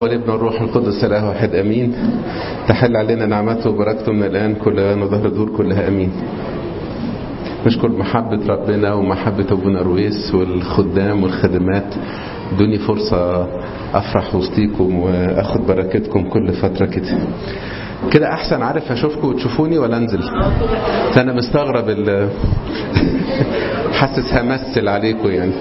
والابن الروح القدس اله واحد امين تحل علينا نعمته وبركته من الان كل ان وظهر دور كلها امين نشكر محبة ربنا ومحبة ابونا رويس والخدام والخدمات ادوني فرصة افرح وسطيكم واخد بركتكم كل فترة كده كده احسن عارف اشوفكم وتشوفوني ولا انزل انا مستغرب ال حاسس همثل عليكم يعني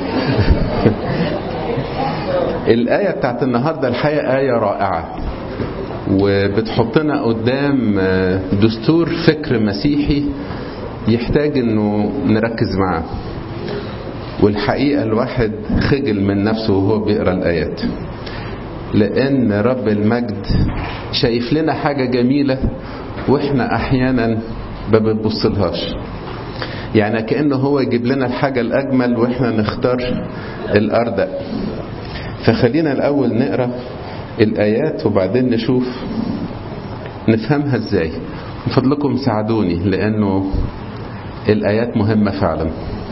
الآية بتاعت النهاردة الحقيقة آية رائعة وبتحطنا قدام دستور فكر مسيحي يحتاج انه نركز معاه والحقيقة الواحد خجل من نفسه وهو بيقرأ الآيات لأن رب المجد شايف لنا حاجة جميلة وإحنا أحيانا ما بنبصلهاش يعني كأنه هو يجيب لنا الحاجة الأجمل وإحنا نختار الأردأ فخلينا الأول نقرأ الآيات وبعدين نشوف نفهمها إزاي من فضلكم ساعدوني لأنه الآيات مهمة فعلا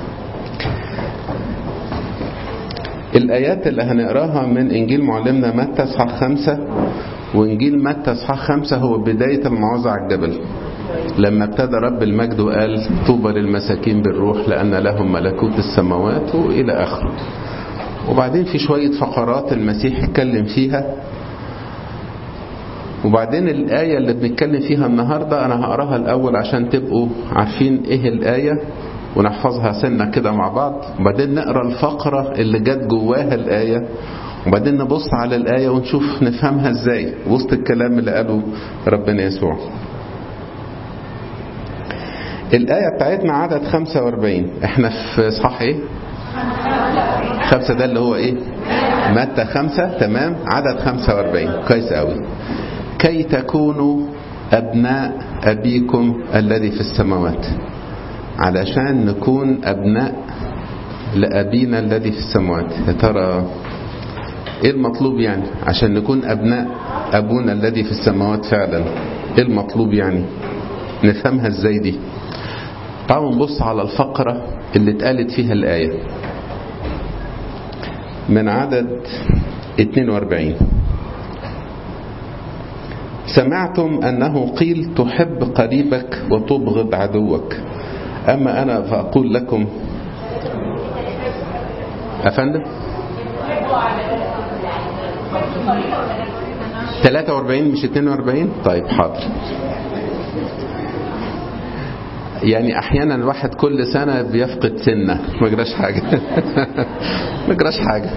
الآيات اللي هنقراها من إنجيل معلمنا متى اصحاح خمسة وإنجيل متى اصحاح خمسة هو بداية الموعظة على الجبل لما ابتدى رب المجد وقال طوبى للمساكين بالروح لأن لهم ملكوت السماوات وإلى آخره وبعدين في شوية فقرات المسيح اتكلم فيها وبعدين الآية اللي بنتكلم فيها النهاردة أنا هقراها الأول عشان تبقوا عارفين إيه الآية ونحفظها سنة كده مع بعض وبعدين نقرا الفقرة اللي جت جواها الآية وبعدين نبص على الآية ونشوف نفهمها إزاي وسط الكلام اللي قاله ربنا يسوع الآية بتاعتنا عدد 45 احنا في إصحاح إيه؟ خمسة ده اللي هو ايه متى خمسة تمام عدد خمسة واربعين كويس قوي كي تكونوا أبناء أبيكم الذي في السماوات علشان نكون أبناء لأبينا الذي في السماوات يا ترى ايه المطلوب يعني عشان نكون أبناء أبونا الذي في السماوات فعلا ايه المطلوب يعني نفهمها ازاي دي تعالوا نبص على الفقرة اللي اتقالت فيها الآية من عدد 42 سمعتم أنه قيل تحب قريبك وتبغض عدوك أما أنا فأقول لكم أفندم 43 مش 42 طيب حاضر يعني احيانا الواحد كل سنة بيفقد سنة ما جراش حاجة ما جراش حاجة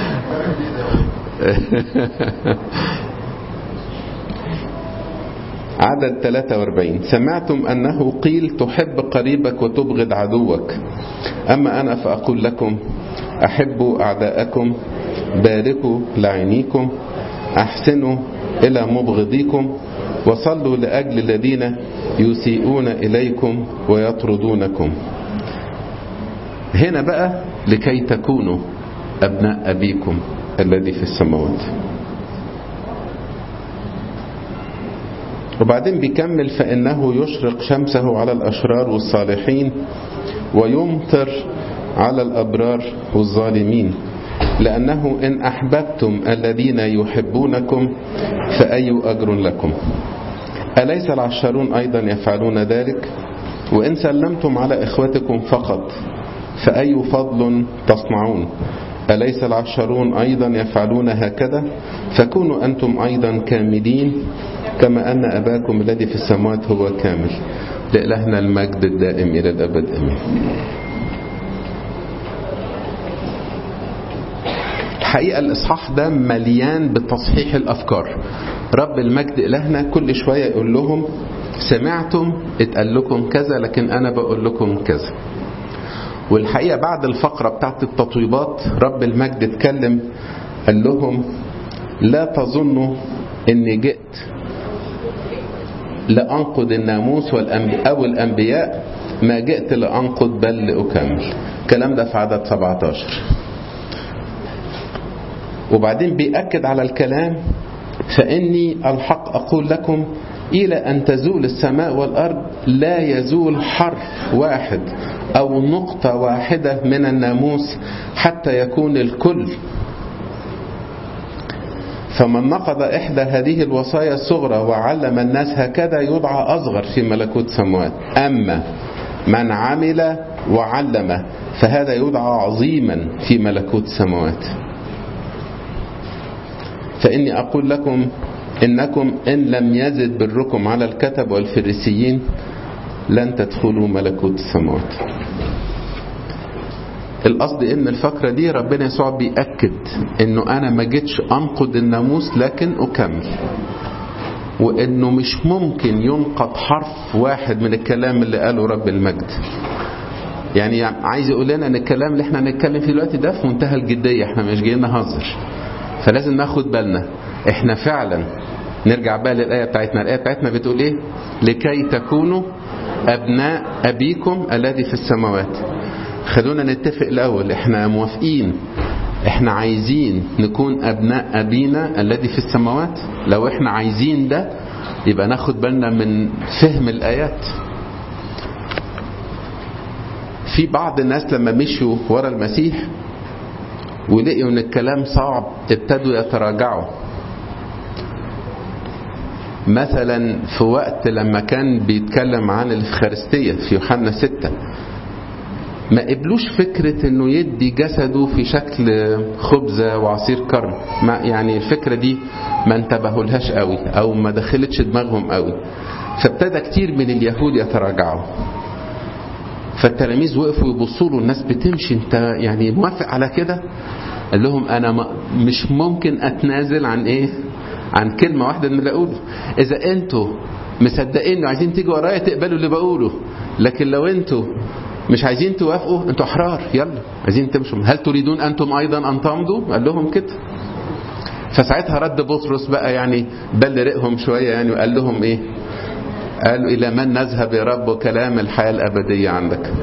عدد 43 سمعتم أنه قيل تحب قريبك وتبغض عدوك أما أنا فأقول لكم أحبوا أعداءكم باركوا لعينيكم أحسنوا إلى مبغضيكم وصلوا لأجل الذين يسيئون إليكم ويطردونكم هنا بقى لكي تكونوا أبناء أبيكم الذي في السماوات وبعدين بيكمل فإنه يشرق شمسه على الأشرار والصالحين ويمطر على الأبرار والظالمين لأنه إن أحببتم الذين يحبونكم فأي أجر لكم أليس العشارون أيضا يفعلون ذلك وإن سلمتم على إخوتكم فقط فأي فضل تصنعون أليس العشارون أيضا يفعلون هكذا فكونوا أنتم أيضا كاملين كما أن أباكم الذي في السماوات هو كامل لإلهنا المجد الدائم إلى الأبد أمين الحقيقة الإصحاح ده مليان بتصحيح الأفكار رب المجد إلهنا كل شوية يقول لهم سمعتم اتقال لكم كذا لكن أنا بقول لكم كذا والحقيقة بعد الفقرة بتاعت التطويبات رب المجد اتكلم قال لهم لا تظنوا اني جئت لأنقض الناموس والأنبياء أو الأنبياء ما جئت لأنقض بل لأكمل الكلام ده في عدد 17 وبعدين بيأكد على الكلام فإني الحق أقول لكم إلى أن تزول السماء والأرض لا يزول حرف واحد أو نقطة واحدة من الناموس حتى يكون الكل فمن نقض إحدى هذه الوصايا الصغرى وعلم الناس هكذا يدعى أصغر في ملكوت السماوات أما من عمل وعلم فهذا يدعى عظيما في ملكوت السماوات فإني أقول لكم إنكم إن لم يزد بركم على الكتب والفريسيين لن تدخلوا ملكوت السماوات القصد ان الفقرة دي ربنا يسوع بيأكد انه انا ما جيتش انقض الناموس لكن اكمل وانه مش ممكن ينقض حرف واحد من الكلام اللي قاله رب المجد يعني عايز يقول لنا ان الكلام اللي احنا هنتكلم فيه دلوقتي ده في منتهى الجدية احنا مش جايين نهزر فلازم ناخد بالنا احنا فعلا نرجع بقى للآية بتاعتنا الآية بتاعتنا بتقول ايه لكي تكونوا أبناء أبيكم الذي في السماوات خلونا نتفق الأول احنا موافقين احنا عايزين نكون أبناء أبينا الذي في السماوات لو احنا عايزين ده يبقى ناخد بالنا من فهم الآيات في بعض الناس لما مشوا ورا المسيح ولقيوا ان الكلام صعب ابتدوا يتراجعوا مثلا في وقت لما كان بيتكلم عن الإفخارستية في يوحنا ستة ما قبلوش فكرة انه يدي جسده في شكل خبزة وعصير كرم ما يعني الفكرة دي ما انتبهوا لهاش قوي او ما دخلتش دماغهم قوي فابتدى كتير من اليهود يتراجعوا فالتلاميذ وقفوا يبصوا له الناس بتمشي انت يعني موافق على كده قال لهم انا مش ممكن اتنازل عن ايه عن كلمة واحدة من اللي اقوله اذا انتوا مصدقين وعايزين تيجوا ورايا تقبلوا اللي بقوله لكن لو انتوا مش عايزين توافقوا انتوا احرار يلا عايزين تمشوا هل تريدون انتم ايضا ان تمضوا قال لهم كده فساعتها رد بطرس بقى يعني بل رقهم شوية يعني وقال لهم ايه قالوا الى من نذهب يا رب كلام الحياة الابدية عندك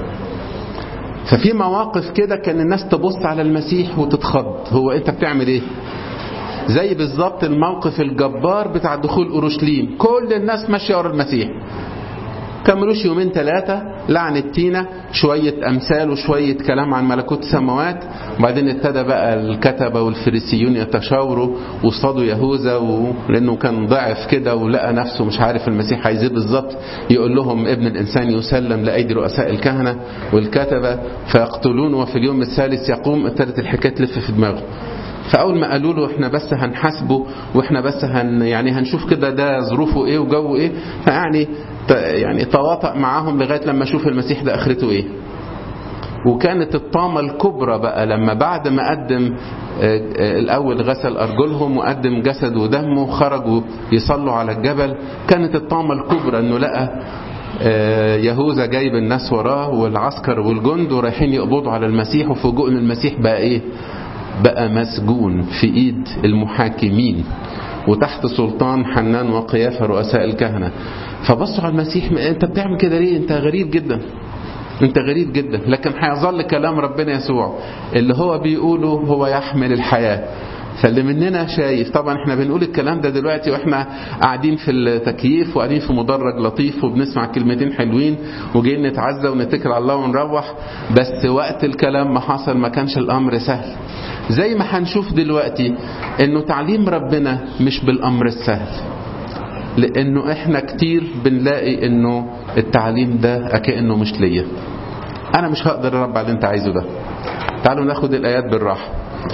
ففي مواقف كده كان الناس تبص على المسيح وتتخض هو انت بتعمل ايه زي بالظبط الموقف الجبار بتاع دخول اورشليم كل الناس ماشيه ورا المسيح كملوش يومين ثلاثة لعن التينة شوية أمثال وشوية كلام عن ملكوت السماوات وبعدين ابتدى بقى الكتبة والفريسيون يتشاوروا وصادوا يهوذا و... لأنه كان ضعف كده ولقى نفسه مش عارف المسيح عايز ايه بالظبط يقول لهم ابن الإنسان يسلم لأيدي رؤساء الكهنة والكتبة فيقتلون وفي اليوم الثالث يقوم ابتدت الحكاية تلف في دماغه فاول ما قالوا له احنا بس هنحاسبه واحنا بس هن يعني هنشوف كده ده ظروفه ايه وجوه ايه فيعني يعني تواطأ معاهم لغايه لما اشوف المسيح ده اخرته ايه وكانت الطامة الكبرى بقى لما بعد ما قدم الأول غسل أرجلهم وقدم جسد ودمه خرجوا يصلوا على الجبل كانت الطامة الكبرى أنه لقى يهوذا جايب الناس وراه والعسكر والجند ورايحين يقبضوا على المسيح وفوجئوا ان المسيح بقى ايه بقى مسجون في ايد المحاكمين وتحت سلطان حنان وقيافة رؤساء الكهنة فبصوا على المسيح انت بتعمل كده ليه انت غريب جدا انت غريب جدا لكن هيظل كلام ربنا يسوع اللي هو بيقوله هو يحمل الحياة فاللي مننا شايف طبعا احنا بنقول الكلام ده دلوقتي واحنا قاعدين في التكييف وقاعدين في مدرج لطيف وبنسمع كلمتين حلوين وجايين نتعزى ونتكل على الله ونروح بس وقت الكلام ما حصل ما كانش الامر سهل زي ما هنشوف دلوقتي انه تعليم ربنا مش بالامر السهل لانه احنا كتير بنلاقي انه التعليم ده كانه مش ليا انا مش هقدر اربع على اللي انت عايزه ده تعالوا ناخد الايات بالراحه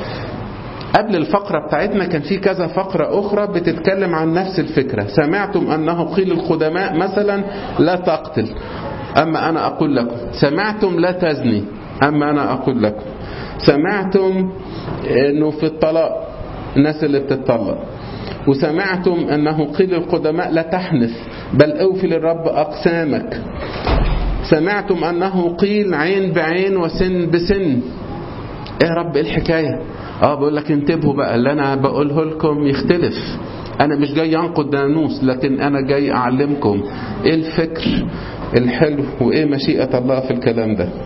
قبل الفقرة بتاعتنا كان في كذا فقرة أخرى بتتكلم عن نفس الفكرة سمعتم أنه قيل القدماء مثلا لا تقتل أما أنا أقول لكم سمعتم لا تزني أما أنا أقول لكم سمعتم أنه في الطلاق الناس اللي بتطلق وسمعتم أنه قيل القدماء لا تحنث بل أوفي للرب أقسامك سمعتم أنه قيل عين بعين وسن بسن ايه يا رب ايه الحكايه اه بقول لك انتبهوا بقى اللي انا بقوله لكم يختلف انا مش جاي انقد ناموس لكن انا جاي اعلمكم ايه الفكر الحلو وايه مشيئه الله في الكلام ده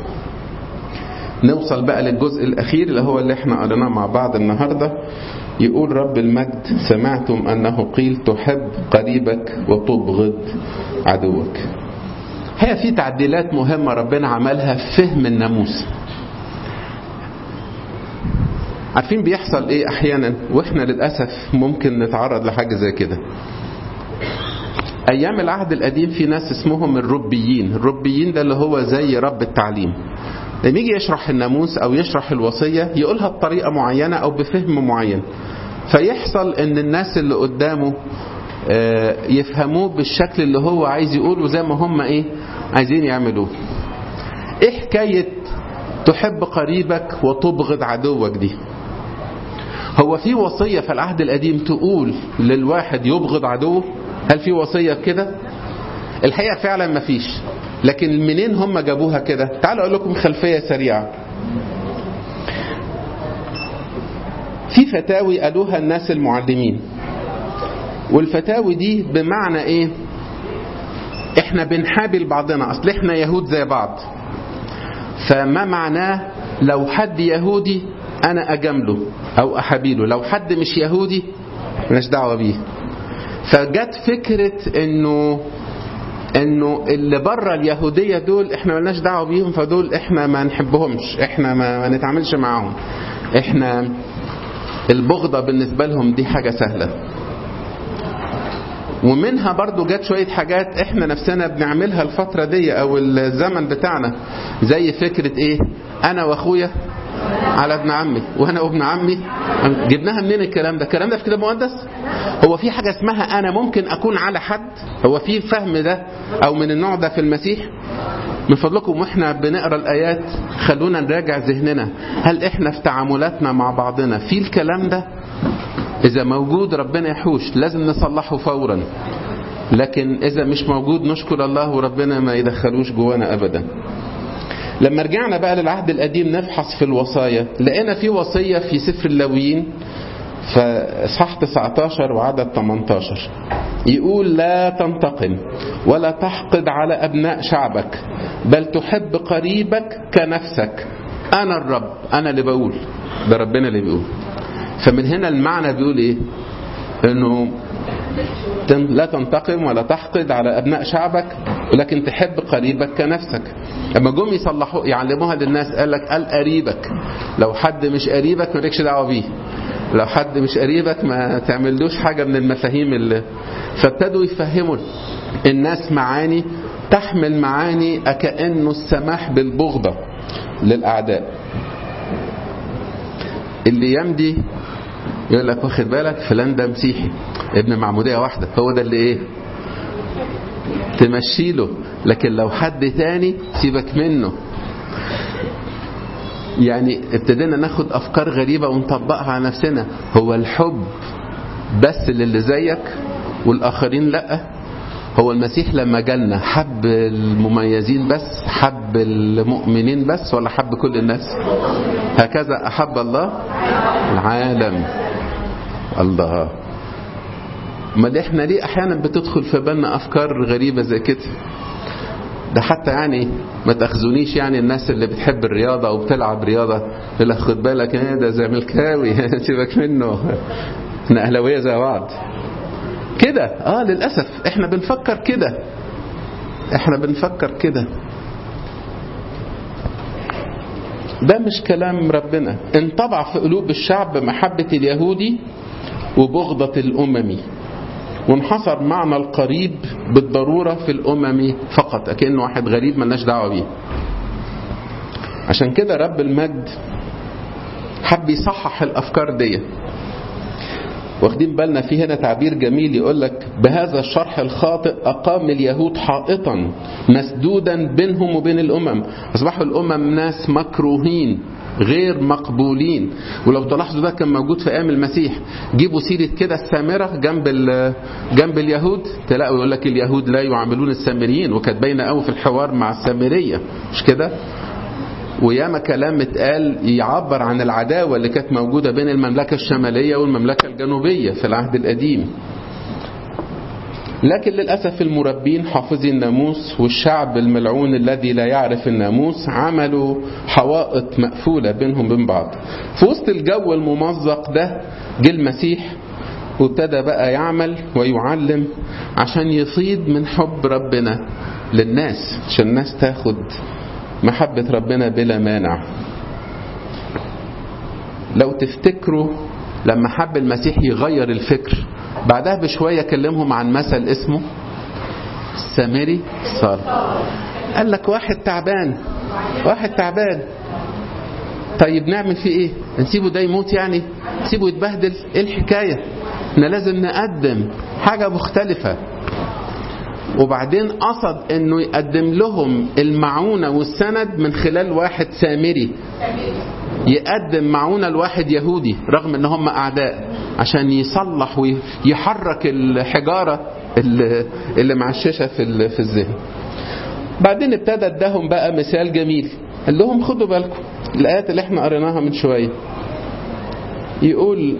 نوصل بقى للجزء الاخير اللي هو اللي احنا قريناه مع بعض النهارده يقول رب المجد سمعتم انه قيل تحب قريبك وتبغض عدوك هي في تعديلات مهمه ربنا عملها في فهم الناموس عارفين بيحصل ايه احيانا واحنا للاسف ممكن نتعرض لحاجه زي كده ايام العهد القديم في ناس اسمهم الربيين الربيين ده اللي هو زي رب التعليم لما يجي يشرح الناموس او يشرح الوصيه يقولها بطريقه معينه او بفهم معين فيحصل ان الناس اللي قدامه يفهموه بالشكل اللي هو عايز يقوله زي ما هم ايه عايزين يعملوه ايه حكايه تحب قريبك وتبغض عدوك دي هو في وصية في العهد القديم تقول للواحد يبغض عدوه هل في وصية كده الحقيقة فعلا ما فيش لكن منين هم جابوها كده تعالوا اقول لكم خلفية سريعة في فتاوي قالوها الناس المعلمين والفتاوي دي بمعنى ايه احنا بنحابل بعضنا اصل احنا يهود زي بعض فما معناه لو حد يهودي انا اجامله او احابيله لو حد مش يهودي مالناش دعوه بيه فجت فكره انه انه اللي بره اليهوديه دول احنا مالناش دعوه بيهم فدول احنا ما نحبهمش احنا ما, ما نتعاملش معاهم احنا البغضه بالنسبه لهم دي حاجه سهله ومنها برضو جت شوية حاجات احنا نفسنا بنعملها الفترة دي او الزمن بتاعنا زي فكرة ايه انا واخويا على ابن عمي وانا وابن عمي جبناها منين الكلام ده الكلام ده في كتاب مقدس هو في حاجة اسمها انا ممكن اكون على حد هو في الفهم ده او من النوع ده في المسيح من فضلكم واحنا بنقرا الايات خلونا نراجع ذهننا هل احنا في تعاملاتنا مع بعضنا في الكلام ده إذا موجود ربنا يحوش لازم نصلحه فورا لكن إذا مش موجود نشكر الله وربنا ما يدخلوش جوانا أبدا لما رجعنا بقى للعهد القديم نفحص في الوصايا لقينا في وصية في سفر اللاويين فإصحاح 19 وعدد 18 يقول لا تنتقم ولا تحقد على أبناء شعبك بل تحب قريبك كنفسك أنا الرب أنا اللي بقول ده ربنا اللي بيقول فمن هنا المعنى بيقول ايه انه لا تنتقم ولا تحقد على ابناء شعبك ولكن تحب قريبك كنفسك اما جم يصلحوا يعلموها للناس قال لك قال قريبك لو حد مش قريبك مالكش دعوه بيه لو حد مش قريبك ما تعملوش حاجه من المفاهيم اللي فابتدوا يفهموا الناس معاني تحمل معاني كانه السماح بالبغضه للاعداء اللي يمدي يقول لك واخد بالك فلان ده مسيحي ابن معمودية واحدة هو ده اللي ايه تمشي له لكن لو حد تاني سيبك منه يعني ابتدينا ناخد افكار غريبة ونطبقها على نفسنا هو الحب بس للي زيك والاخرين لا هو المسيح لما جالنا حب المميزين بس حب المؤمنين بس ولا حب كل الناس هكذا أحب الله العالم الله ما احنا ليه احيانا بتدخل في بالنا افكار غريبه زي كده ده حتى يعني ما تاخذونيش يعني الناس اللي بتحب الرياضه وبتلعب رياضه يقول لك خد بالك ايه ده زملكاوي سيبك منه احنا اهلاويه زي بعض كده اه للاسف احنا بنفكر كده احنا بنفكر كده ده مش كلام ربنا انطبع في قلوب الشعب محبة اليهودي وبغضة الأممي وانحصر معنى القريب بالضرورة في الأمم فقط أكنه واحد غريب ملناش دعوة بيه عشان كده رب المجد حب يصحح الأفكار دي واخدين بالنا في هنا تعبير جميل يقول لك بهذا الشرح الخاطئ أقام اليهود حائطا مسدودا بينهم وبين الأمم أصبحوا الأمم ناس مكروهين غير مقبولين ولو تلاحظوا ده كان موجود في ايام المسيح جيبوا سيره كده السامره جنب جنب اليهود تلاقوا يقول لك اليهود لا يعاملون السامريين وكانت باينه قوي في الحوار مع السامريه مش كده وياما كلام اتقال يعبر عن العداوه اللي كانت موجوده بين المملكه الشماليه والمملكه الجنوبيه في العهد القديم لكن للأسف المربين حافظي الناموس والشعب الملعون الذي لا يعرف الناموس عملوا حوائط مقفولة بينهم وبين بعض في وسط الجو الممزق ده جه المسيح وابتدى بقى يعمل ويعلم عشان يفيض من حب ربنا للناس عشان الناس تاخد محبة ربنا بلا مانع لو تفتكروا لما حب المسيح يغير الفكر بعدها بشوية كلمهم عن مثل اسمه السامري صالح قال لك واحد تعبان واحد تعبان طيب نعمل فيه ايه نسيبه ده يموت يعني نسيبه يتبهدل ايه الحكاية احنا لازم نقدم حاجة مختلفة وبعدين قصد انه يقدم لهم المعونة والسند من خلال واحد سامري يقدم معونة لواحد يهودي رغم ان هم اعداء عشان يصلح ويحرك الحجارة اللي, اللي معششة في في الذهن بعدين ابتدى اداهم بقى مثال جميل قال لهم خدوا بالكم الايات اللي احنا قريناها من شويه يقول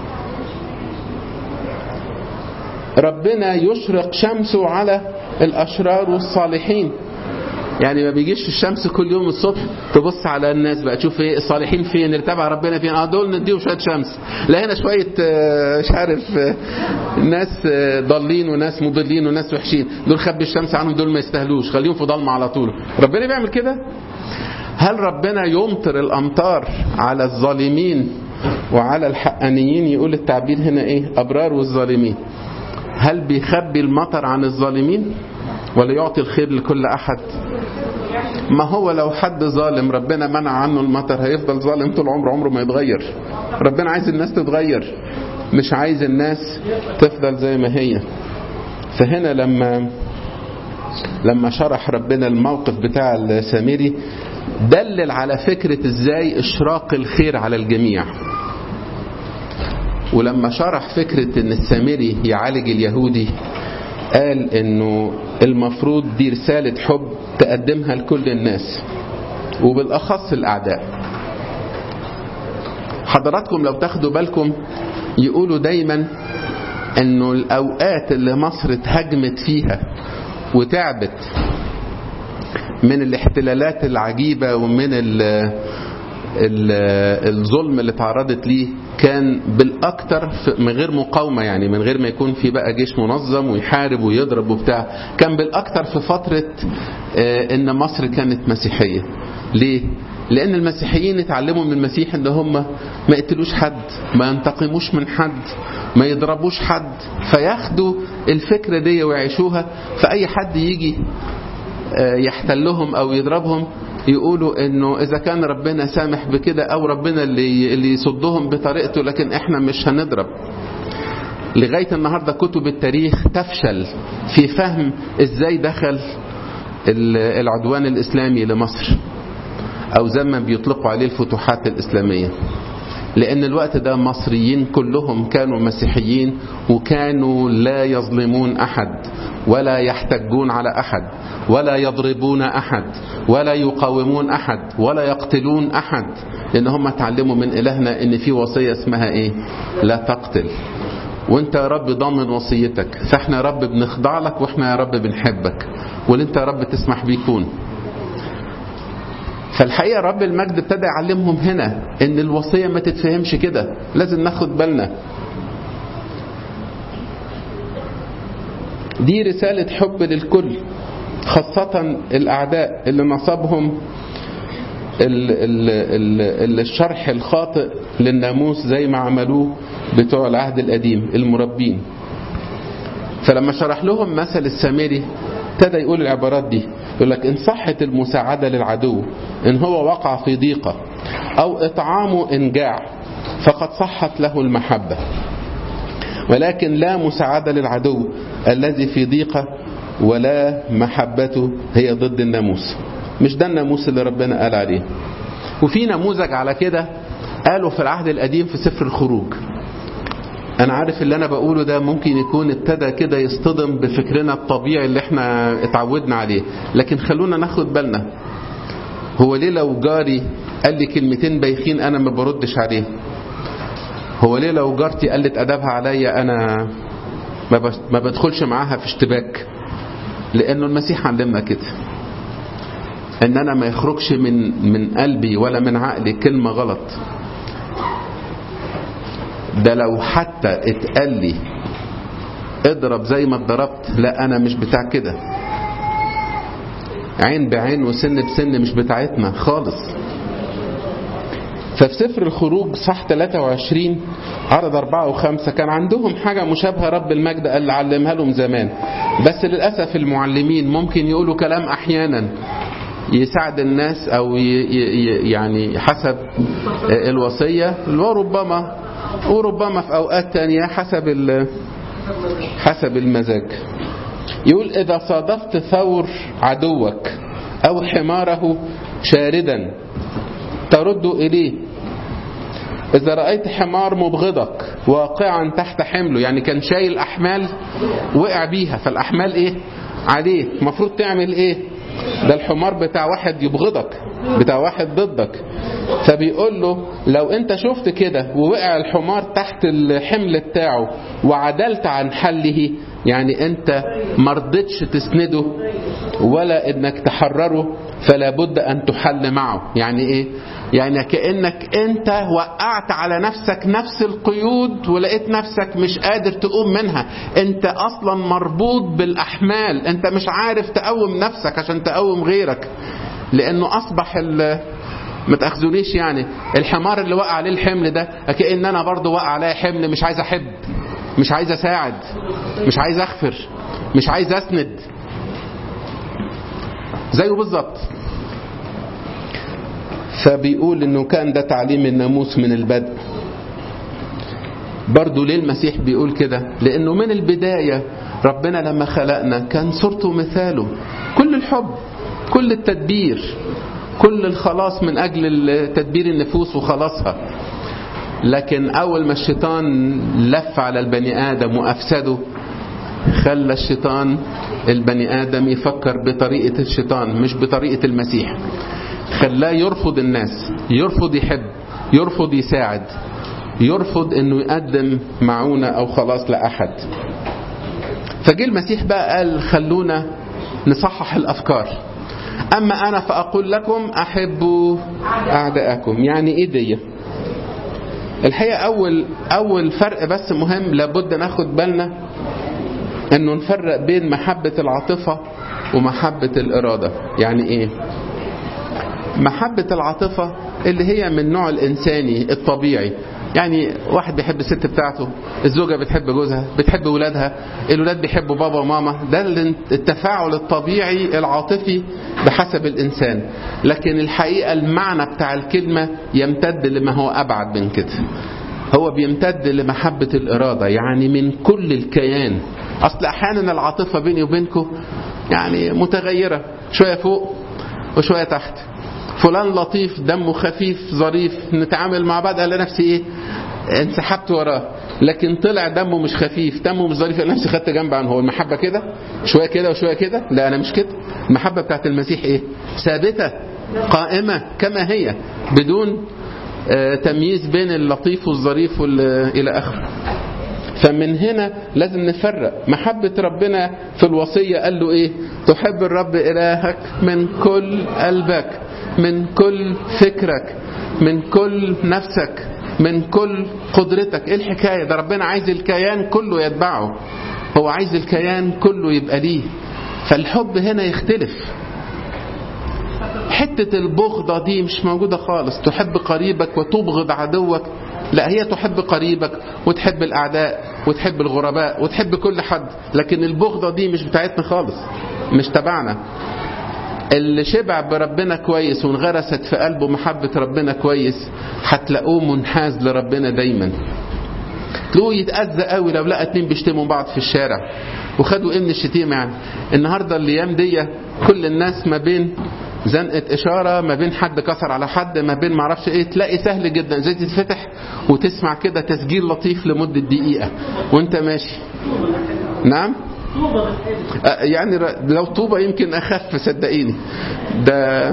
ربنا يشرق شمسه على الاشرار والصالحين يعني ما بيجيش الشمس كل يوم الصبح تبص على الناس بقى تشوف ايه الصالحين فين اللي تبع ربنا فين اه دول نديهم شويه شمس لا هنا شويه مش عارف ناس ضالين وناس مضلين وناس وحشين دول خبي الشمس عنهم دول ما يستاهلوش خليهم في ضلمه على طول ربنا بيعمل كده هل ربنا يمطر الامطار على الظالمين وعلى الحقانيين يقول التعبير هنا ايه ابرار والظالمين هل بيخبي المطر عن الظالمين ولا يعطي الخير لكل احد ما هو لو حد ظالم ربنا منع عنه المطر هيفضل ظالم طول عمره عمره ما يتغير ربنا عايز الناس تتغير مش عايز الناس تفضل زي ما هي فهنا لما لما شرح ربنا الموقف بتاع السامري دلل على فكرة ازاي اشراق الخير على الجميع ولما شرح فكرة ان السامري يعالج اليهودي قال انه المفروض دي رسالة حب تقدمها لكل الناس وبالاخص الاعداء حضراتكم لو تاخدوا بالكم يقولوا دايما انه الاوقات اللي مصر اتهاجمت فيها وتعبت من الاحتلالات العجيبة ومن ال ال الظلم اللي تعرضت ليه كان بالاكثر من غير مقاومه يعني من غير ما يكون في بقى جيش منظم ويحارب ويضرب وبتاع كان بالاكثر في فتره ان مصر كانت مسيحيه ليه لان المسيحيين اتعلموا من المسيح ان هم ما يقتلوش حد ما ينتقموش من حد ما يضربوش حد فياخدوا الفكره دي ويعيشوها فاي حد يجي يحتلهم او يضربهم يقولوا انه اذا كان ربنا سامح بكده او ربنا اللي اللي يصدهم بطريقته لكن احنا مش هنضرب لغايه النهارده كتب التاريخ تفشل في فهم ازاي دخل العدوان الاسلامي لمصر او زي ما بيطلقوا عليه الفتوحات الاسلاميه لان الوقت ده مصريين كلهم كانوا مسيحيين وكانوا لا يظلمون احد ولا يحتجون على احد ولا يضربون احد ولا يقاومون احد ولا يقتلون احد لان هم اتعلموا من الهنا ان في وصيه اسمها ايه لا تقتل وانت يا رب ضامن وصيتك فاحنا يا رب بنخضع لك واحنا يا رب بنحبك واللي انت يا رب تسمح بيه يكون فالحقيقه رب المجد ابتدى يعلمهم هنا ان الوصيه ما تتفهمش كده لازم ناخد بالنا دي رساله حب للكل خاصة الأعداء اللي نصبهم ال ال ال الشرح الخاطئ للناموس زي ما عملوه بتوع العهد القديم المربين فلما شرح لهم مثل السامري ابتدى يقول العبارات دي يقول لك إن صحت المساعدة للعدو إن هو وقع في ضيقة أو إطعامه إن جاع فقد صحت له المحبة ولكن لا مساعدة للعدو الذي في ضيقة ولا محبته هي ضد الناموس مش ده الناموس اللي ربنا قال عليه وفي نموذج على كده قالوا في العهد القديم في سفر الخروج انا عارف اللي انا بقوله ده ممكن يكون ابتدى كده يصطدم بفكرنا الطبيعي اللي احنا اتعودنا عليه لكن خلونا ناخد بالنا هو ليه لو جاري قال لي كلمتين بايخين انا ما بردش عليه هو ليه لو جارتي قلت ادبها عليا انا ما بدخلش معاها في اشتباك لانه المسيح علمنا كده ان انا ما يخرجش من من قلبي ولا من عقلي كلمه غلط ده لو حتى اتقال لي اضرب زي ما اتضربت لا انا مش بتاع كده عين بعين وسن بسن مش بتاعتنا خالص ففي سفر الخروج صح 23 عدد 4 و5 كان عندهم حاجة مشابهة رب المجد قال علمها لهم زمان بس للأسف المعلمين ممكن يقولوا كلام أحيانا يساعد الناس أو يعني حسب الوصية وربما وربما في أوقات تانية حسب حسب المزاج يقول إذا صادفت ثور عدوك أو حماره شاردا ترد إليه إذا رأيت حمار مبغضك واقعا تحت حمله يعني كان شايل أحمال وقع بيها فالأحمال إيه عليه المفروض تعمل إيه ده الحمار بتاع واحد يبغضك بتاع واحد ضدك فبيقول له لو انت شفت كده ووقع الحمار تحت الحمل بتاعه وعدلت عن حله يعني انت مرضتش تسنده ولا انك تحرره فلا بد ان تحل معه يعني ايه يعني كانك انت وقعت على نفسك نفس القيود ولقيت نفسك مش قادر تقوم منها انت اصلا مربوط بالاحمال انت مش عارف تقوم نفسك عشان تقوم غيرك لانه اصبح ما تاخذونيش يعني الحمار اللي وقع عليه الحمل ده كأن انا برضه وقع عليا حمل مش عايز احب مش عايز اساعد مش عايز اغفر مش عايز اسند زيه بالظبط فبيقول انه كان ده تعليم الناموس من البدء برضه ليه المسيح بيقول كده لانه من البدايه ربنا لما خلقنا كان صورته مثاله كل الحب كل التدبير كل الخلاص من اجل تدبير النفوس وخلاصها لكن اول ما الشيطان لف على البني ادم وافسده خلى الشيطان البني ادم يفكر بطريقه الشيطان مش بطريقه المسيح خلاه يرفض الناس يرفض يحب يرفض يساعد يرفض انه يقدم معونة او خلاص لاحد فجه المسيح بقى قال خلونا نصحح الافكار اما انا فاقول لكم احبوا اعداءكم يعني ايه دي الحقيقه اول اول فرق بس مهم لابد ناخد بالنا انه نفرق بين محبه العاطفه ومحبه الاراده يعني ايه محبة العاطفة اللي هي من النوع الإنساني الطبيعي يعني واحد بيحب الست بتاعته الزوجة بتحب جوزها بتحب ولادها الولاد بيحبوا بابا وماما ده التفاعل الطبيعي العاطفي بحسب الإنسان لكن الحقيقة المعنى بتاع الكلمة يمتد لما هو أبعد من كده هو بيمتد لمحبة الإرادة يعني من كل الكيان أصل أحيانا العاطفة بيني وبينكم يعني متغيرة شوية فوق وشوية تحت فلان لطيف دمه خفيف ظريف نتعامل مع بعض قال نفسي ايه انسحبت وراه لكن طلع دمه مش خفيف دمه مش ظريف قال نفسي خدت جنب عنه هو المحبه كده شويه كده وشويه كده لا انا مش كده المحبه بتاعت المسيح ايه ثابته قائمه كما هي بدون تمييز بين اللطيف والظريف الى اخره فمن هنا لازم نفرق محبة ربنا في الوصية قال له ايه تحب الرب إلهك من كل قلبك من كل فكرك من كل نفسك من كل قدرتك ايه الحكاية ده ربنا عايز الكيان كله يتبعه هو عايز الكيان كله يبقى ليه فالحب هنا يختلف حتة البغضة دي مش موجودة خالص تحب قريبك وتبغض عدوك لا هي تحب قريبك وتحب الأعداء وتحب الغرباء وتحب كل حد لكن البغضة دي مش بتاعتنا خالص مش تبعنا اللي شبع بربنا كويس وانغرست في قلبه محبة ربنا كويس هتلاقوه منحاز لربنا دايما تلاقوه يتأذى قوي لو لقى اتنين بيشتموا بعض في الشارع وخدوا ايه من الشتيمة يعني النهاردة الايام دي كل الناس ما بين زنقة إشارة ما بين حد كسر على حد ما بين معرفش إيه تلاقي سهل جدا زي تتفتح وتسمع كده تسجيل لطيف لمدة دقيقة وأنت ماشي نعم يعني لو طوبة يمكن أخف صدقيني ده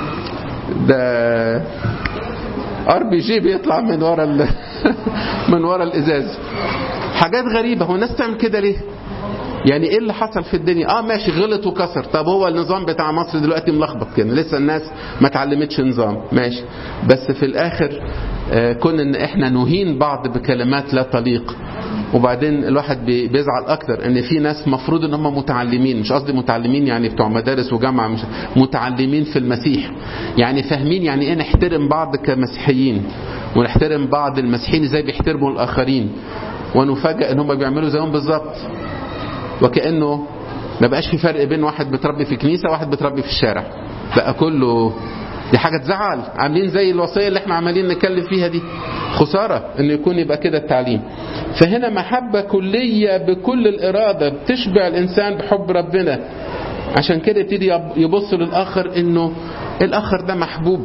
ده ار بي جي بيطلع من ورا ال... من ورا الازاز حاجات غريبه هو الناس تعمل كده ليه يعني ايه اللي حصل في الدنيا اه ماشي غلط وكسر طب هو النظام بتاع مصر دلوقتي ملخبط كده لسه الناس ما اتعلمتش نظام ماشي بس في الاخر آه كون ان احنا نهين بعض بكلمات لا تليق وبعدين الواحد بي- بيزعل اكتر ان في ناس مفروض ان هم متعلمين مش قصدي متعلمين يعني بتوع مدارس وجامعه مش متعلمين في المسيح يعني فاهمين يعني ايه نحترم بعض كمسيحيين ونحترم بعض المسيحيين ازاي بيحترموا الاخرين ونفاجئ ان هم بيعملوا زيهم بالظبط وكانه ما بقاش في فرق بين واحد بتربي في كنيسه وواحد بتربي في الشارع بقى كله دي حاجه تزعل عاملين زي الوصيه اللي احنا عمالين نتكلم فيها دي خساره انه يكون يبقى كده التعليم فهنا محبه كليه بكل الاراده بتشبع الانسان بحب ربنا عشان كده يبتدي يب- يبص للاخر انه الاخر ده محبوب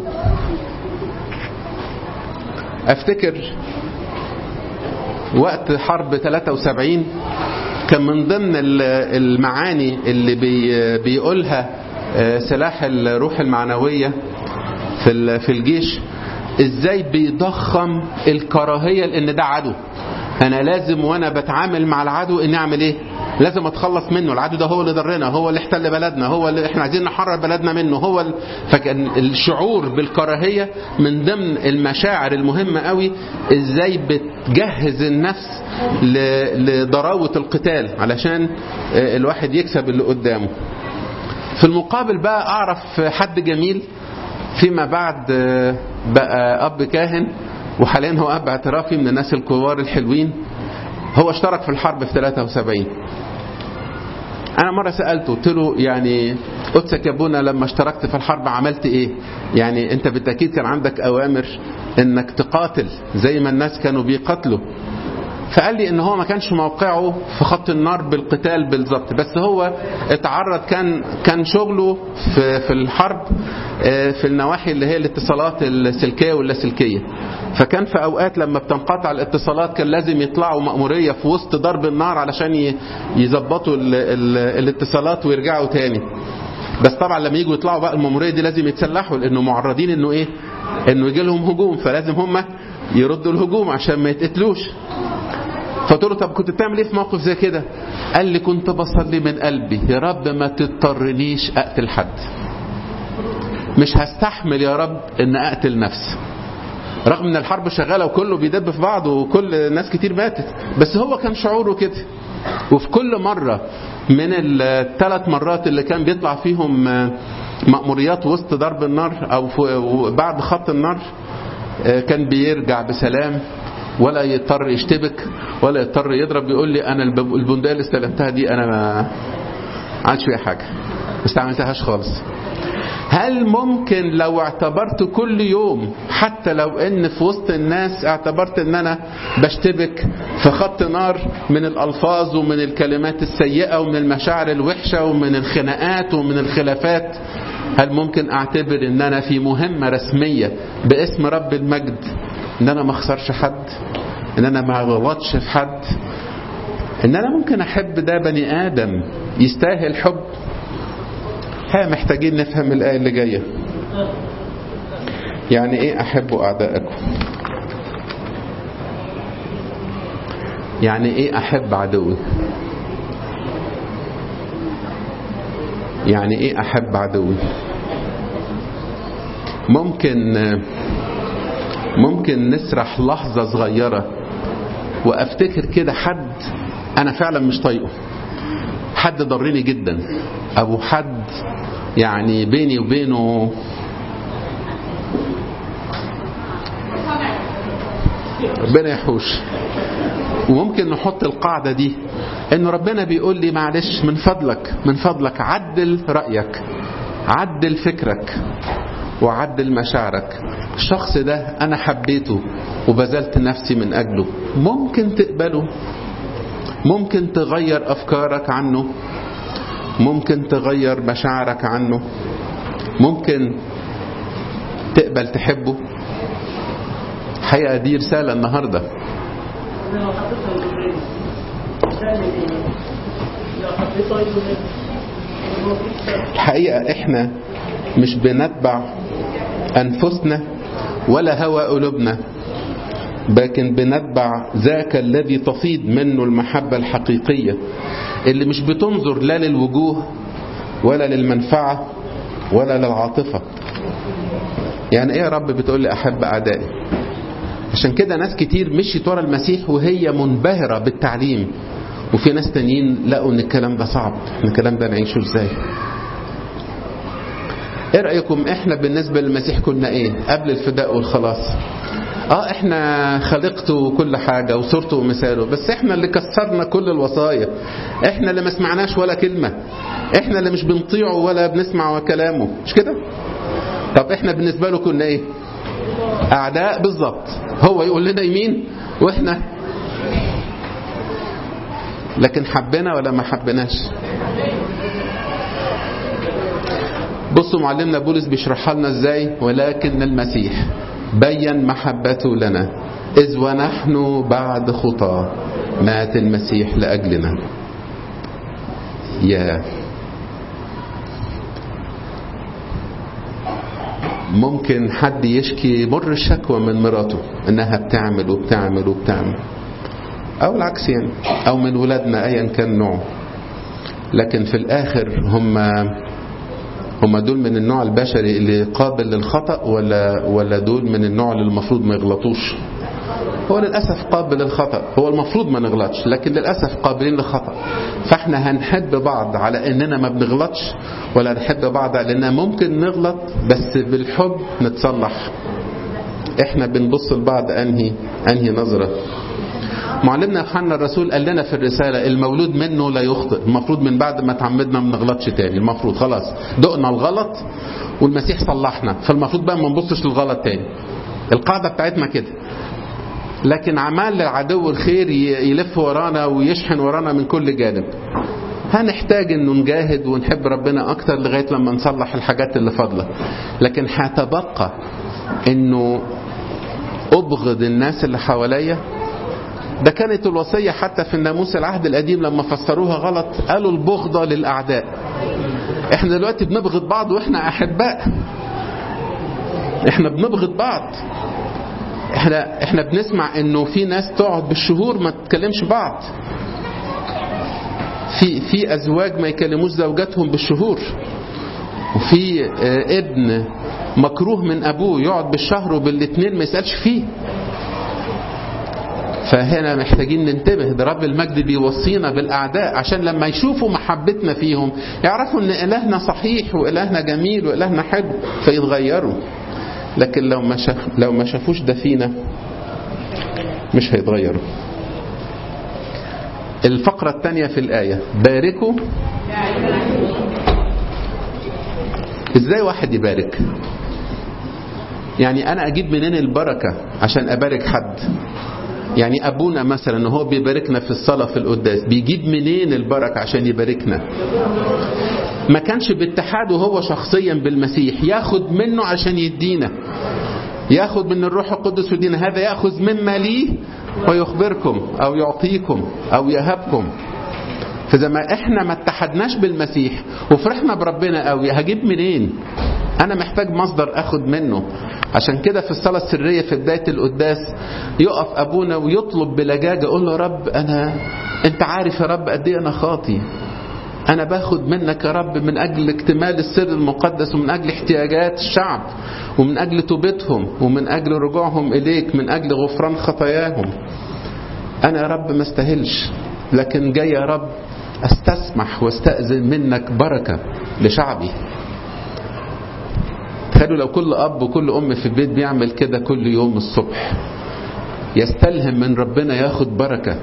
افتكر وقت حرب 73 كان من ضمن ال- المعاني اللي بي بيقولها آه، سلاح الروح المعنوية في ال- في الجيش ازاي بيضخم الكراهية لان ده عدو انا لازم وانا بتعامل مع العدو اني اعمل ايه لازم اتخلص منه العدو ده هو اللي ضرنا هو اللي احتل بلدنا هو اللي احنا عايزين نحرر بلدنا منه هو ال... فكان الشعور بالكراهيه من ضمن المشاعر المهمه قوي ازاي بتجهز النفس ل... لضراوه القتال علشان آه، الواحد يكسب اللي قدامه في المقابل بقى اعرف حد جميل فيما بعد آه، بقى اب كاهن وحاليا هو اب اعترافي من الناس الكبار الحلوين هو اشترك في الحرب في 73 انا مره سالته قلت له يعني قدسك يا ابونا لما اشتركت في الحرب عملت ايه يعني انت بالتاكيد كان عندك اوامر انك تقاتل زي ما الناس كانوا بيقاتلوا فقال لي ان هو ما كانش موقعه في خط النار بالقتال بالظبط بس هو اتعرض كان كان شغله في في الحرب آه، في النواحي اللي هي الاتصالات السلكيه واللاسلكيه فكان في اوقات لما بتنقطع الاتصالات كان لازم يطلعوا مأموريه في وسط ضرب النار علشان ي- يظبطوا ال- ال- الاتصالات ويرجعوا تاني بس طبعا لما يجوا يطلعوا بقى المأموريه دي لازم يتسلحوا لانه معرضين انه ايه انه يجي لهم هجوم فلازم هم يردوا الهجوم عشان ما يتقتلوش فقلت له طب كنت بتعمل ايه في موقف زي كده قال لي كنت بصلي من قلبي يا رب ما تضطرنيش اقتل حد مش هستحمل يا رب ان اقتل نفسي رغم ان الحرب شغاله وكله بيدب في بعض وكل ناس كتير ماتت بس هو كان شعوره كده وفي كل مره من الثلاث مرات اللي كان بيطلع فيهم مأموريات وسط ضرب النار او في- بعد خط النار كان بيرجع بسلام ولا يضطر يشتبك ولا يضطر يضرب يقول لي انا الب- البندقيه اللي استلمتها دي انا ما عادش فيها حاجه ما استعملتهاش خالص هل ممكن لو اعتبرت كل يوم حتى لو ان في وسط الناس اعتبرت ان انا بشتبك في خط نار من الالفاظ ومن الكلمات السيئه ومن المشاعر الوحشه ومن الخناقات ومن الخلافات هل ممكن اعتبر ان انا في مهمه رسميه باسم رب المجد ان انا ما اخسرش حد ان انا ما اغلطش في حد ان انا ممكن احب ده بني ادم يستاهل حب ها محتاجين نفهم الآية اللي جاية يعني ايه احبوا اعدائكم يعني ايه احب عدوي يعني ايه احب عدوي ممكن ممكن نسرح لحظة صغيرة وافتكر كده حد انا فعلا مش طايقه حد ضرني جدا او حد يعني بيني وبينه ربنا يحوش وممكن نحط القاعدة دي انه ربنا بيقول لي معلش من فضلك من فضلك عدل رأيك عدل فكرك وعدل مشاعرك الشخص ده انا حبيته وبذلت نفسي من اجله ممكن تقبله ممكن تغير افكارك عنه ممكن تغير مشاعرك عنه ممكن تقبل تحبه حقيقة دي رسالة النهاردة لو حطيتها بالبريد تعمل ايه؟ لو حطيتها يومين الحقيقة احنا مش بنتبع انفسنا ولا هوى قلوبنا لكن بنتبع ذاك الذي تفيض منه المحبة الحقيقية اللي مش بتنظر لا للوجوه ولا للمنفعة ولا للعاطفة يعني ايه يا رب بتقول لي احب اعدائي عشان كده ناس كتير مشيت ورا المسيح وهي منبهرة بالتعليم وفي ناس تانيين لقوا ان الكلام ده صعب ان الكلام ده نعيشه ازاي ايه رأيكم احنا بالنسبة للمسيح كنا ايه قبل الفداء والخلاص اه احنا خلقته كل حاجة وصورته ومثاله بس احنا اللي كسرنا كل الوصايا احنا اللي ما سمعناش ولا كلمة احنا اللي مش بنطيعه ولا بنسمع كلامه مش كده طب احنا بالنسبة له كنا ايه اعداء بالظبط هو يقول لنا يمين واحنا لكن حبنا ولا ما حبناش بصوا معلمنا بولس بيشرحها لنا ازاي ولكن المسيح بين محبته لنا إذ ونحن بعد خطى مات المسيح لأجلنا يا ممكن حد يشكي مر الشكوى من مراته انها بتعمل وبتعمل وبتعمل او العكس يعني او من ولادنا ايا كان نوعه لكن في الاخر هم هم دول من النوع البشري اللي قابل للخطأ ولا ولا دول من النوع اللي المفروض ما يغلطوش هو للأسف قابل للخطأ هو المفروض ما نغلطش لكن للأسف قابلين للخطأ فاحنا هنحب بعض على اننا ما بنغلطش ولا نحب بعض على اننا ممكن نغلط بس بالحب نتصلح احنا بنبص لبعض انهي انهي نظرة معلمنا يوحنا الرسول قال لنا في الرسالة المولود منه لا يخطئ المفروض من بعد ما تعمدنا ما نغلطش تاني المفروض خلاص دقنا الغلط والمسيح صلحنا فالمفروض بقى ما نبصش للغلط تاني القاعدة بتاعتنا كده لكن عمال للعدو الخير يلف ورانا ويشحن ورانا من كل جانب هنحتاج انه نجاهد ونحب ربنا اكتر لغاية لما نصلح الحاجات اللي فاضلة لكن هتبقى انه ابغض الناس اللي حواليا ده كانت الوصية حتى في الناموس العهد القديم لما فسروها غلط قالوا البغضة للأعداء احنا دلوقتي بنبغض بعض واحنا أحباء احنا بنبغض بعض احنا احنا بنسمع انه في ناس تقعد بالشهور ما تتكلمش بعض في في ازواج ما يكلموش زوجاتهم بالشهور وفي اه ابن مكروه من ابوه يقعد بالشهر وبالاثنين ما يسالش فيه فهنا محتاجين ننتبه ده رب المجد بيوصينا بالاعداء عشان لما يشوفوا محبتنا فيهم يعرفوا ان الهنا صحيح والهنا جميل والهنا حلو فيتغيروا لكن لو ما شاف لو ما شافوش ده فينا مش هيتغيروا الفقرة الثانية في الآية باركوا ازاي واحد يبارك يعني انا اجيب منين البركة عشان ابارك حد يعني ابونا مثلا هو بيباركنا في الصلاة في القداس بيجيب منين البركة عشان يباركنا ما كانش باتحاده هو شخصيا بالمسيح ياخد منه عشان يدينا ياخد من الروح القدس ويدينا هذا ياخذ مما ليه ويخبركم او يعطيكم او يهبكم فاذا ما احنا ما اتحدناش بالمسيح وفرحنا بربنا قوي هجيب منين انا محتاج مصدر اخد منه عشان كده في الصلاه السريه في بدايه القداس يقف ابونا ويطلب بلجاجه يقول له يا رب انا انت عارف يا رب قد ايه انا خاطي أنا باخد منك يا رب من أجل اكتمال السر المقدس ومن أجل احتياجات الشعب ومن أجل توبتهم ومن أجل رجوعهم إليك من أجل غفران خطاياهم أنا يا رب ما استاهلش لكن جاي يا رب استسمح واستأذن منك بركة لشعبي تخيلوا لو كل أب وكل أم في البيت بيعمل كده كل يوم الصبح يستلهم من ربنا ياخد بركة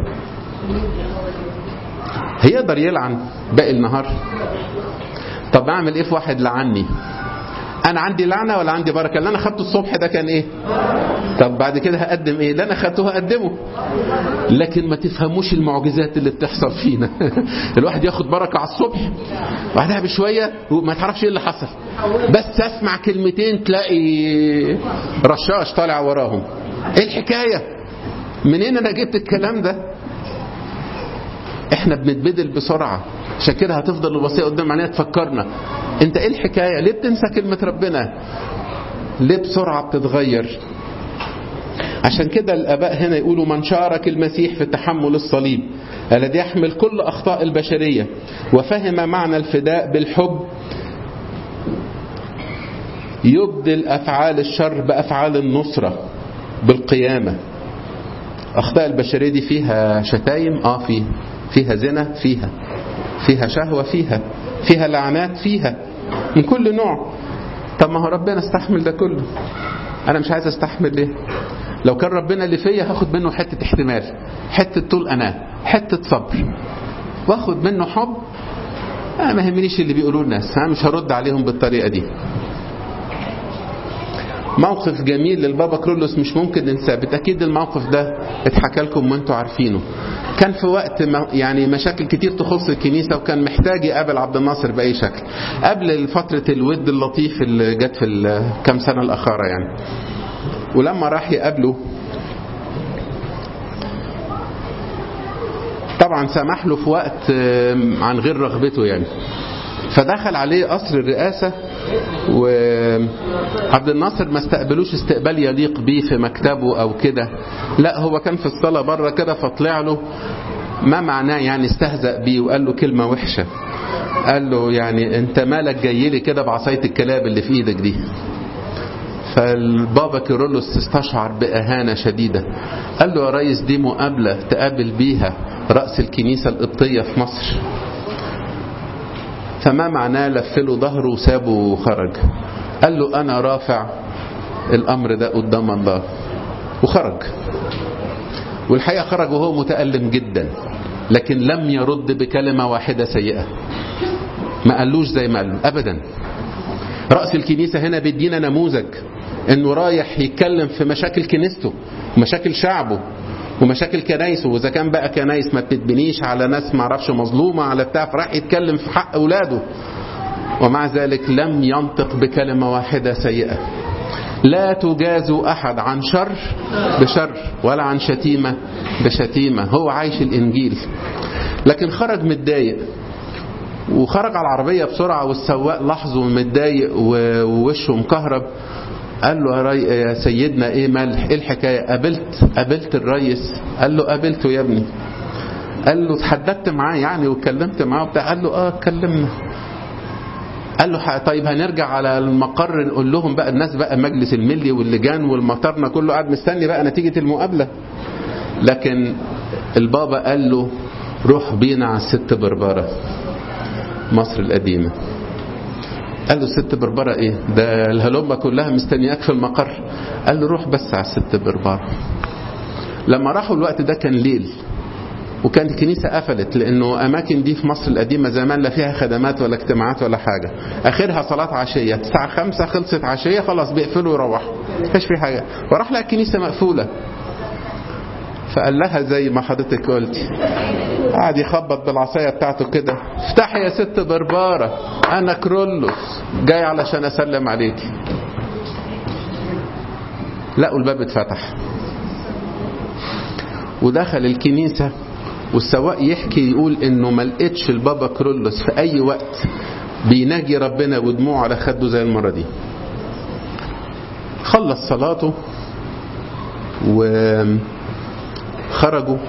هيقدر يلعن باقي النهار طب اعمل ايه في واحد لعني انا عندي لعنه ولا عندي بركه اللي انا خدته الصبح ده كان ايه طب بعد كده هقدم ايه اللي انا خدته هقدمه لكن ما تفهموش المعجزات اللي بتحصل فينا الواحد ياخد بركه على الصبح بعدها بشويه وما تعرفش ايه اللي حصل بس اسمع كلمتين تلاقي رشاش طالع وراهم ايه الحكايه منين انا جبت الكلام ده احنا بنتبدل بسرعة عشان كده هتفضل الوصية قدام عينينا تفكرنا انت ايه الحكاية ليه بتنسى كلمة ربنا ليه بسرعة بتتغير عشان كده الاباء هنا يقولوا من شارك المسيح في تحمل الصليب الذي يحمل كل اخطاء البشرية وفهم معنى الفداء بالحب يبدل افعال الشر بافعال النصرة بالقيامة أخطاء البشرية دي فيها شتايم آه فيها فيها زنا فيها فيها شهوة فيها فيها لعنات فيها من كل نوع طب ما هو ربنا استحمل ده كله أنا مش عايز استحمل ليه لو كان ربنا اللي فيا هاخد منه حتة احتمال حتة طول أنا حتة صبر واخد منه حب أنا ما يهمنيش اللي بيقولوه الناس أنا مش هرد عليهم بالطريقة دي موقف جميل للبابا كرولوس مش ممكن ننساه بالتاكيد الموقف ده اتحكى لكم وانتوا عارفينه كان في وقت ما يعني مشاكل كتير تخص الكنيسه وكان محتاج يقابل عبد الناصر باي شكل قبل فتره الود اللطيف اللي جت في الكام سنه الاخيره يعني ولما راح يقابله طبعا سمح له في وقت عن غير رغبته يعني فدخل عليه قصر الرئاسة وعبد الناصر ما استقبلوش استقبال يليق بيه في مكتبه أو كده لا هو كان في الصلاة بره كده فطلع له ما معناه يعني استهزأ بيه وقال له كلمة وحشة قال له يعني انت مالك جاي لي كده بعصاية الكلاب اللي في ايدك دي فالبابا كيرلس استشعر بأهانة شديدة قال له يا ريس دي مقابلة تقابل بيها رأس الكنيسة القبطية في مصر فما معناه لفله ظهره وسابه وخرج قال له أنا رافع الأمر ده قدام الله وخرج والحقيقة خرج وهو متألم جدا لكن لم يرد بكلمة واحدة سيئة ما قالوش زي ما قال أبدا رأس الكنيسة هنا بيدينا نموذج انه رايح يتكلم في مشاكل كنيسته ومشاكل شعبه ومشاكل كنايسه واذا كان بقى كنايس ما بتتبنيش على ناس ما اعرفش مظلومه على بتاع فراح يتكلم في حق اولاده ومع ذلك لم ينطق بكلمه واحده سيئه لا تجاز احد عن شر بشر ولا عن شتيمه بشتيمه هو عايش الانجيل لكن خرج متضايق وخرج على العربيه بسرعه والسواق لاحظه متضايق ووشه مكهرب قال له يا, ري... يا سيدنا ايه مالح ايه الحكايه قابلت قابلت الريس قال له قابلته يا ابني قال له اتحدثت معاه يعني واتكلمت معاه وبتاع قال له اه اتكلمنا قال له طيب هنرجع على المقر نقول لهم بقى الناس بقى مجلس الملي واللجان والمطرنا كله قاعد مستني بقى نتيجه المقابله لكن البابا قال له روح بينا على الست بربره مصر القديمه قال له الست بربرة ايه ده الهلومة كلها مستنياك في المقر قال له روح بس على الست بربرة لما راحوا الوقت ده كان ليل وكانت الكنيسة قفلت لأنه أماكن دي في مصر القديمة زمان لا فيها خدمات ولا اجتماعات ولا حاجة آخرها صلاة عشية الساعة خمسة خلصت عشية خلاص بيقفلوا ويروحوا مفيش في حاجة وراح لقى الكنيسة مقفولة فقال لها زي ما حضرتك قلتي قعد يخبط بالعصايه بتاعته كده افتحي يا ست برباره انا كرولوس جاي علشان اسلم عليكي لقوا الباب اتفتح ودخل الكنيسه والسواق يحكي يقول انه ما لقيتش البابا كرولوس في اي وقت بيناجي ربنا ودموعه على خده زي المره دي خلص صلاته و خرجوا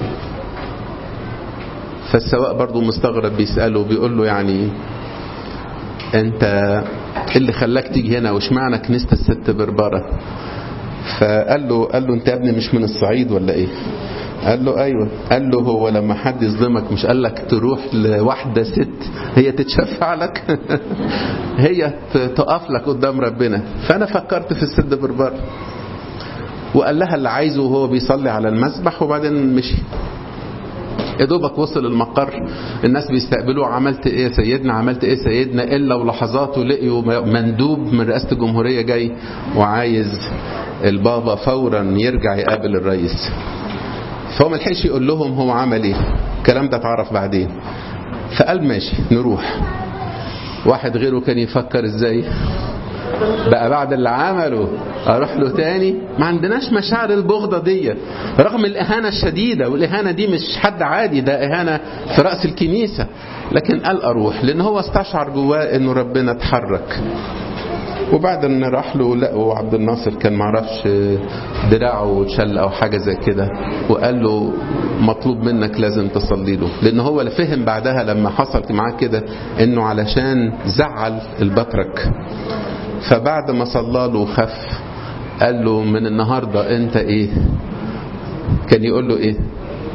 فالسواق برضو مستغرب بيسأله بيقول له يعني انت ايه اللي خلاك تيجي هنا واشمعنى كنيسة الست بربرة فقال له قال له انت يا ابني مش من الصعيد ولا ايه قال له ايوه قال له هو لما حد يظلمك مش قال لك تروح لواحده ست هي تتشفع لك هي تقف لك قدام ربنا فانا فكرت في الست بربره وقال لها اللي عايزه وهو بيصلي على المسبح وبعدين مشي يا دوبك وصل المقر الناس بيستقبلوه عملت ايه يا سيدنا عملت ايه يا سيدنا الا ولحظاته لقيوا مندوب من رئاسه الجمهوريه جاي وعايز البابا فورا يرجع يقابل الرئيس فهو ما لحقش يقول لهم هو عمل ايه الكلام ده اتعرف بعدين فقال ماشي نروح واحد غيره كان يفكر ازاي بقى بعد اللي عمله اروح له تاني ما عندناش مشاعر البغضه دي رغم الاهانه الشديده والاهانه دي مش حد عادي ده اهانه في راس الكنيسه لكن قال اروح لان هو استشعر جواه انه ربنا اتحرك وبعد ان راح له لقوا عبد الناصر كان معرفش دراعه اتشل او حاجه زي كده وقال له مطلوب منك لازم تصلي له لان هو فهم بعدها لما حصلت معاه كده انه علشان زعل البطرك فبعد ما صلى له وخف قال له من النهاردة انت ايه كان يقول له ايه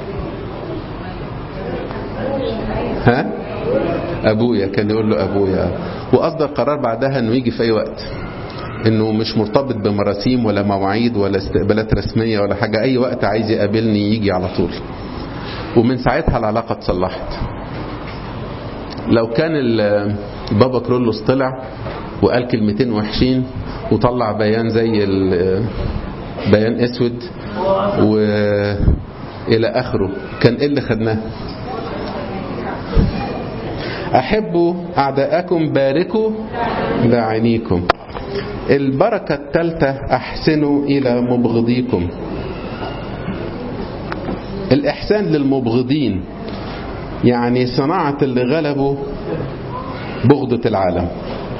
ها ابويا كان يقول له ابويا واصدر قرار بعدها انه يجي في اي وقت انه مش مرتبط بمراسيم ولا مواعيد ولا استقبالات رسمية ولا حاجة اي وقت عايز يقابلني يجي على طول ومن ساعتها العلاقة اتصلحت لو كان بابا كرولوس طلع وقال كلمتين وحشين وطلع بيان زي بيان اسود والى اخره كان ايه اللي خدناه احبوا اعداءكم باركوا لاعنيكم البركة الثالثة احسنوا الى مبغضيكم الاحسان للمبغضين يعني صناعة اللي غلبوا بغضة العالم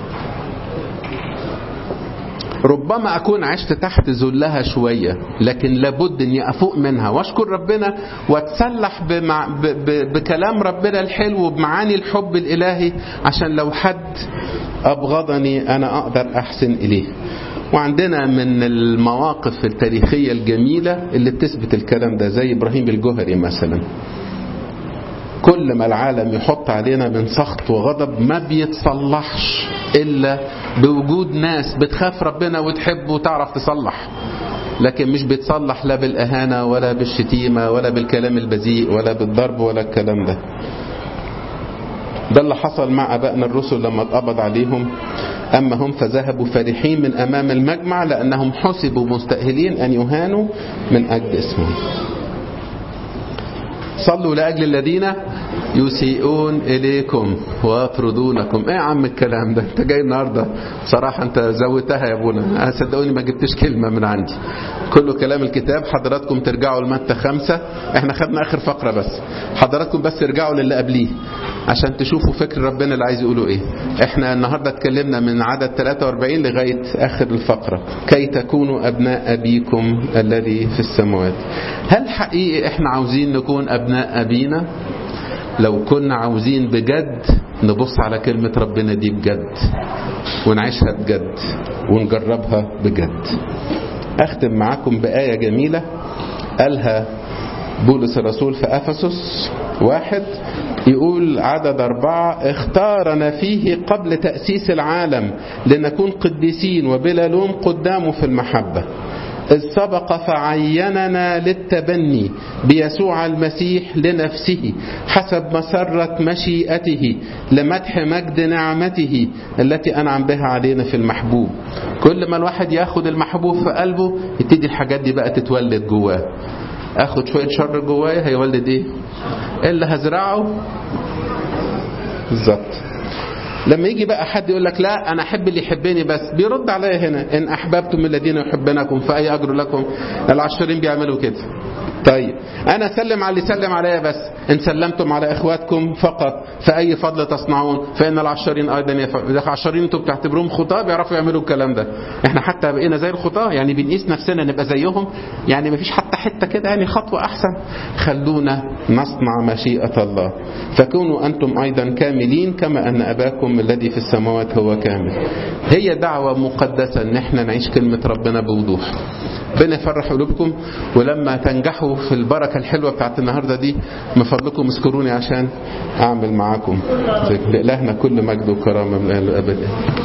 ربما أكون عشت تحت ذلها شوية لكن لابد أني أفوق منها وأشكر ربنا وأتسلح بمع ب ب بكلام ربنا الحلو وبمعاني الحب الإلهي عشان لو حد أبغضني أنا أقدر أحسن إليه وعندنا من المواقف التاريخية الجميلة اللي بتثبت الكلام ده زي إبراهيم الجوهري مثلا كل ما العالم يحط علينا من سخط وغضب ما بيتصلحش إلا بوجود ناس بتخاف ربنا وتحبه وتعرف تصلح لكن مش بيتصلح لا بالأهانة ولا بالشتيمة ولا بالكلام البذيء ولا بالضرب ولا الكلام ده ده اللي حصل مع أبائنا الرسل لما اتقبض عليهم أما هم فذهبوا فرحين من أمام المجمع لأنهم حسبوا مستأهلين أن يهانوا من أجل اسمهم صلوا لأجل الذين يسيئون إليكم ويطردونكم إيه يا عم الكلام ده أنت جاي النهاردة بصراحة أنت زودتها يا أبونا صدقوني ما جبتش كلمة من عندي كله كلام الكتاب حضراتكم ترجعوا لمتى خمسة احنا خدنا آخر فقرة بس حضراتكم بس ارجعوا للي قبليه عشان تشوفوا فكر ربنا اللي عايز يقوله ايه احنا النهاردة اتكلمنا من عدد 43 لغاية آخر الفقرة كي تكونوا أبناء أبيكم الذي في السماوات هل حقيقي احنا عاوزين نكون أبناء أبينا لو كنا عاوزين بجد نبص على كلمة ربنا دي بجد ونعيشها بجد ونجربها بجد أختم معاكم بآية جميلة قالها بولس الرسول في أفسس واحد يقول عدد أربعة اختارنا فيه قبل تأسيس العالم لنكون قديسين وبلا لوم قدامه في المحبة إذ سبق فعيننا للتبني بيسوع المسيح لنفسه حسب مسرة مشيئته لمدح مجد نعمته التي أنعم بها علينا في المحبوب كل ما الواحد ياخد المحبوب في قلبه يبتدي الحاجات دي بقى تتولد جواه اخد شوية شر جوايا هيولد ايه اللي هزرعه بالظبط لما يجي بقى حد يقول لك لا انا احب اللي يحبني بس بيرد عليا هنا ان احببتم الذين يحبونكم فاي اجر لكم العشرين بيعملوا كده طيب انا اسلم على اللي سلم عليا بس ان سلمتم على اخواتكم فقط فاي فضل تصنعون فان العشرين ايضا يفعلون العشرين انتم بتعتبروهم خطاه بيعرفوا يعملوا الكلام ده احنا حتى بقينا زي الخطاه يعني بنقيس نفسنا نبقى زيهم يعني مفيش حتى حته كده يعني خطوه احسن خلونا نصنع مشيئه الله فكونوا انتم ايضا كاملين كما ان اباكم الذي في السماوات هو كامل هي دعوه مقدسه ان احنا نعيش كلمه ربنا بوضوح ربنا يفرح قلوبكم ولما تنجحوا في البركة الحلوة بتاعت النهاردة دي من فضلكم اذكروني عشان أعمل معاكم لإلهنا كل مجد وكرامة من الأبد